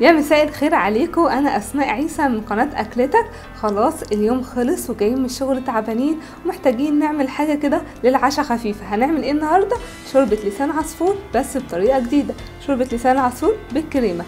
يا مساء الخير عليكم انا اسماء عيسى من قناه اكلتك خلاص اليوم خلص وجايين من الشغل تعبانين ومحتاجين نعمل حاجه كده للعشاء خفيفه هنعمل ايه النهارده شوربه لسان عصفور بس بطريقه جديده شوربه لسان عصفور بالكريمه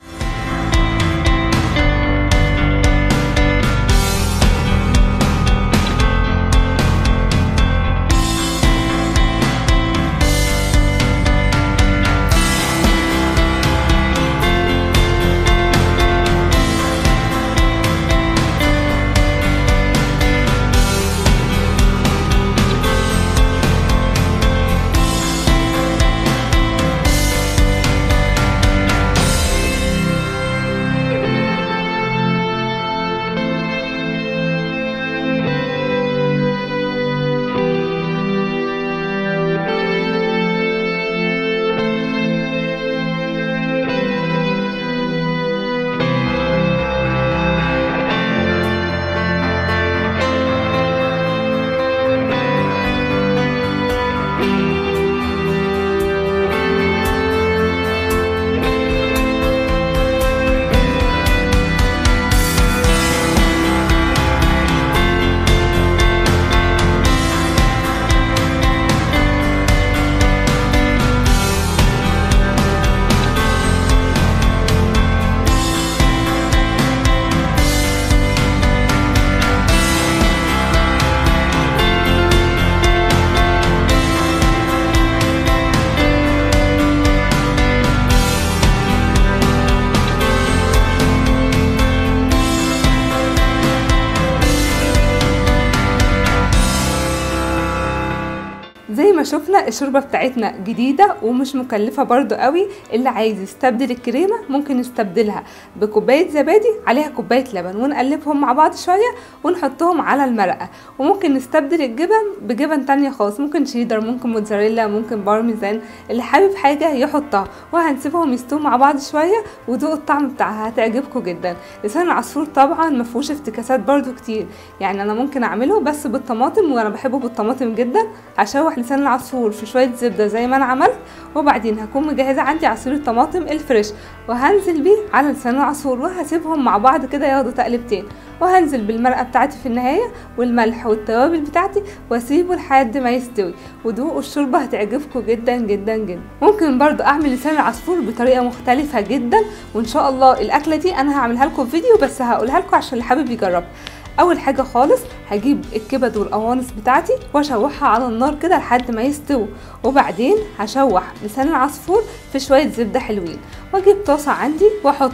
زي ما شفنا الشوربه بتاعتنا جديده ومش مكلفه برضو قوي اللي عايز يستبدل الكريمه ممكن يستبدلها بكوبايه زبادي عليها كوبايه لبن ونقلبهم مع بعض شويه ونحطهم على المرقه وممكن نستبدل الجبن بجبن تانية خالص ممكن شيدر ممكن موتزاريلا ممكن بارميزان اللي حابب حاجه يحطها وهنسيبهم يستووا مع بعض شويه وذوقوا الطعم بتاعها هتعجبكم جدا لسان العصفور طبعا ما فيهوش افتكاسات برضو كتير يعني انا ممكن اعمله بس بالطماطم وانا بحبه بالطماطم جدا هشوح لسان العصفور في شويه زبده زي ما انا عملت وبعدين هكون مجهزه عندي عصير الطماطم الفريش وهنزل بيه على لسان العصفور وهسيبهم مع بعض كده ياخدوا تقلبتين وهنزل بالمرقه بتاعتي في النهايه والملح والتوابل بتاعتي واسيبه لحد ما يستوي ودوقوا الشوربه هتعجبكم جدا جدا جدا ممكن برضو اعمل لسان العصفور بطريقه مختلفه جدا وان شاء الله الاكله دي انا هعملها لكم فيديو بس هقولها لكم عشان اللي حابب يجرب اول حاجه خالص هجيب الكبد والقوانص بتاعتي واشوحها على النار كده لحد ما يستووا وبعدين هشوح لسان العصفور في شويه زبده حلوين واجيب طاسه عندي واحط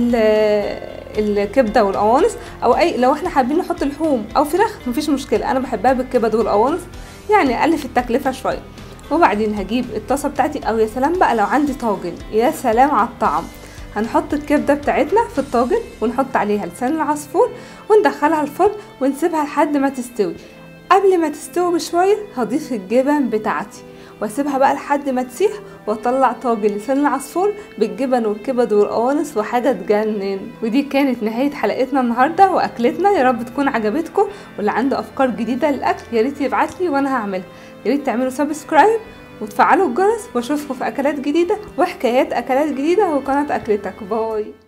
الكبده والقوانص او اي لو احنا حابين نحط لحوم او فراخ مفيش مشكله انا بحبها بالكبد والقوانص يعني الف التكلفه شويه وبعدين هجيب الطاسه بتاعتي او يا سلام بقى لو عندي طاجن يا سلام على الطعم هنحط الكبده بتاعتنا في الطاجن ونحط عليها لسان العصفور وندخلها الفرن ونسيبها لحد ما تستوي قبل ما تستوي بشويه هضيف الجبن بتاعتي واسيبها بقى لحد ما تسيح واطلع طاجن لسان العصفور بالجبن والكبد والقوانص وحاجه تجنن ودي كانت نهايه حلقتنا النهارده واكلتنا يا رب تكون عجبتكم واللي عنده افكار جديده للاكل يا ريت يبعت لي وانا هعملها يا ريت تعملوا سبسكرايب وتفعلوا الجرس واشوفكم في اكلات جديده وحكايات اكلات جديده وقناه اكلتك باي